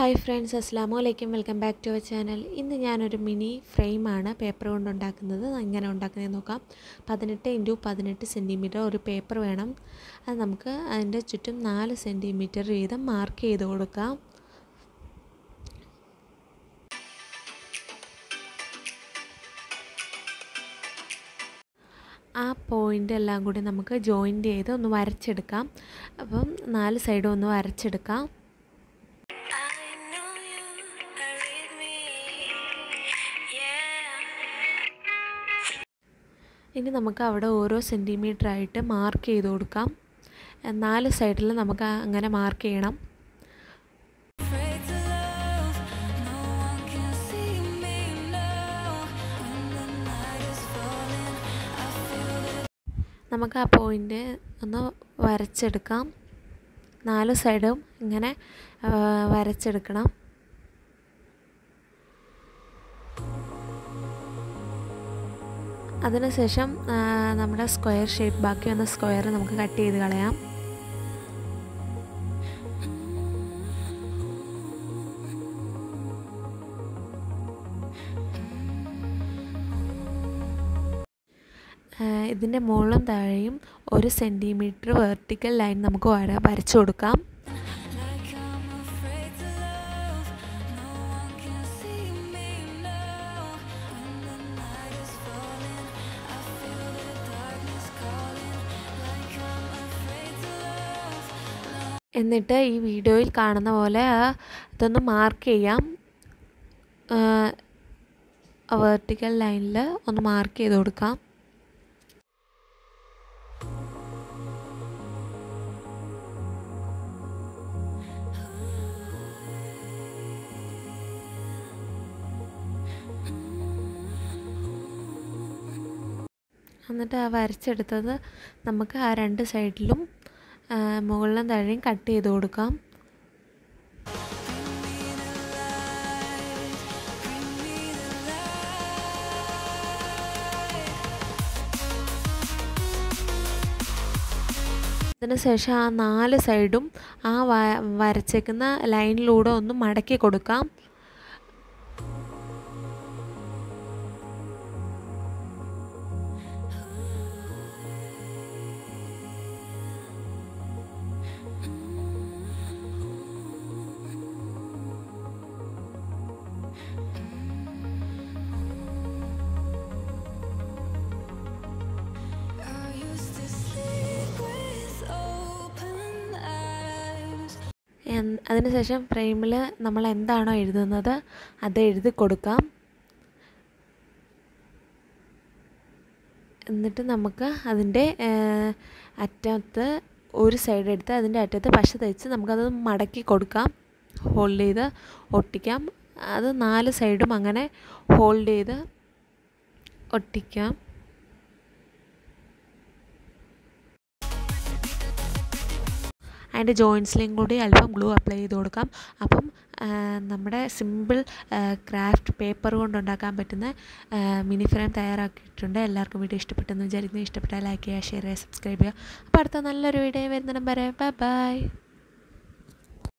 Hi friends അസ്സാം വലൈക്കും welcome back to our channel ഇന്ന് ഞാനൊരു മിനി ഫ്രെയിമാണ് പേപ്പർ കൊണ്ട് ഉണ്ടാക്കുന്നത് എങ്ങനെ ഉണ്ടാക്കുന്നത് നോക്കാം പതിനെട്ട് ഇൻറ്റു പതിനെട്ട് സെൻറ്റിമീറ്റർ ഒരു പേപ്പർ വേണം അത് നമുക്ക് അതിൻ്റെ ചുറ്റും നാല് സെൻറ്റിമീറ്റർ വീതം മാർക്ക് ചെയ്ത് കൊടുക്കാം ആ പോയിൻ്റ് എല്ലാം കൂടി നമുക്ക് ജോയിൻ്റ് ചെയ്ത് ഒന്ന് വരച്ചെടുക്കാം അപ്പം നാല് സൈഡും ഒന്ന് വരച്ചെടുക്കാം I know you are with me, yeah. ഇനി നമുക്ക് അവിടെ ഓരോ സെൻറ്റിമീറ്റർ ആയിട്ട് മാർക്ക് ചെയ്ത് കൊടുക്കാം നാല് സൈഡിൽ നമുക്ക് അങ്ങനെ മാർക്ക് ചെയ്യണം Afraid to love, no one can see me now. When the night is falling, I feel it. നമുക്ക് ആ പോയിൻ്റ് ഒന്ന് വരച്ചെടുക്കാം നാല് സൈഡും ഇങ്ങനെ ആ, വരച്ചെടുക്കണം അതിനുശേഷം ആ, നമ്മുടെ സ്ക്വയർ ഷേപ്പ് ബാക്കി വന്ന സ്ക്വയർ നമുക്ക് കട്ട് ചെയ്ത് കളയാം ഇതിൻ്റെ മുകളിലും താഴെയും ഒരു സെൻറ്റിമീറ്റർ വെർട്ടിക്കൽ ലൈൻ നമുക്ക് വര വരച്ചു കൊടുക്കാം Like I'm afraid to love, no one can see me now. When the night is falling, I feel the darkness calling. Like I'm afraid to love, no എന്നിട്ട് ഈ വീഡിയോയിൽ കാണുന്ന പോലെ ആ ഇതൊന്ന് മാർക്ക് ചെയ്യാം വെർട്ടിക്കൽ ലൈനിൽ ഒന്ന് മാർക്ക് ചെയ്ത് കൊടുക്കാം എന്നിട്ട് ആ വരച്ചെടുത്തത് നമുക്ക് ആ രണ്ട് സൈഡിലും ആ, മുകളിലും താഴെയും കട്ട് ചെയ്ത് കൊടുക്കാം അതിനുശേഷം ആ നാല് സൈഡും ആ വ വരച്ചേക്കുന്ന ലൈനിലൂടെ ഒന്ന് മടക്കി കൊടുക്കാം I used to sleep with open eyes. എൻ- അതിനുശേഷം ഫ്രെയിമിൽ നമ്മൾ എന്താണോ എഴുതുന്നത് അത് എഴുതി കൊടുക്കാം എന്നിട്ട് നമുക്ക് അതിൻ്റെ ഏഹ്, അറ്റത്ത് ഒരു സൈഡ് എടുത്ത് അതിൻ്റെ അറ്റത്ത് പശ തേച്ച് നമുക്കത് മടക്കി കൊടുക്കാം ഹോൾഡ് ചെയ്ത് ഒട്ടിക്കാം അത് നാല് സൈഡും അങ്ങനെ ഹോൾഡ് ചെയ്ത് ഒട്ടിക്കാം അതിൻ്റെ ജോയിൻസിലും കൂടി അല്പം ഗ്ലൂ അപ്ലൈ ചെയ്ത് കൊടുക്കാം അപ്പം ആ, നമ്മുടെ സിമ്പിൾ ക്രാഫ്റ്റ് പേപ്പർ കൊണ്ടുണ്ടാക്കാൻ പറ്റുന്ന മിനി ഫ്രെയിം തയ്യാറാക്കിയിട്ടുണ്ട് എല്ലാവർക്കും വീഡിയോ ഇഷ്ടപ്പെട്ടെന്ന് വിചാരിക്കുന്നു ഇഷ്ടപ്പെട്ടാൽ ലൈക്ക് ചെയ്യുക ഷെയർ ചെയ്യുക സബ്സ്ക്രൈബ് ചെയ്യുക അപ്പോൾ അടുത്ത നല്ലൊരു വീഡിയോ വരുന്നിടം വരെ ബൈ ബൈ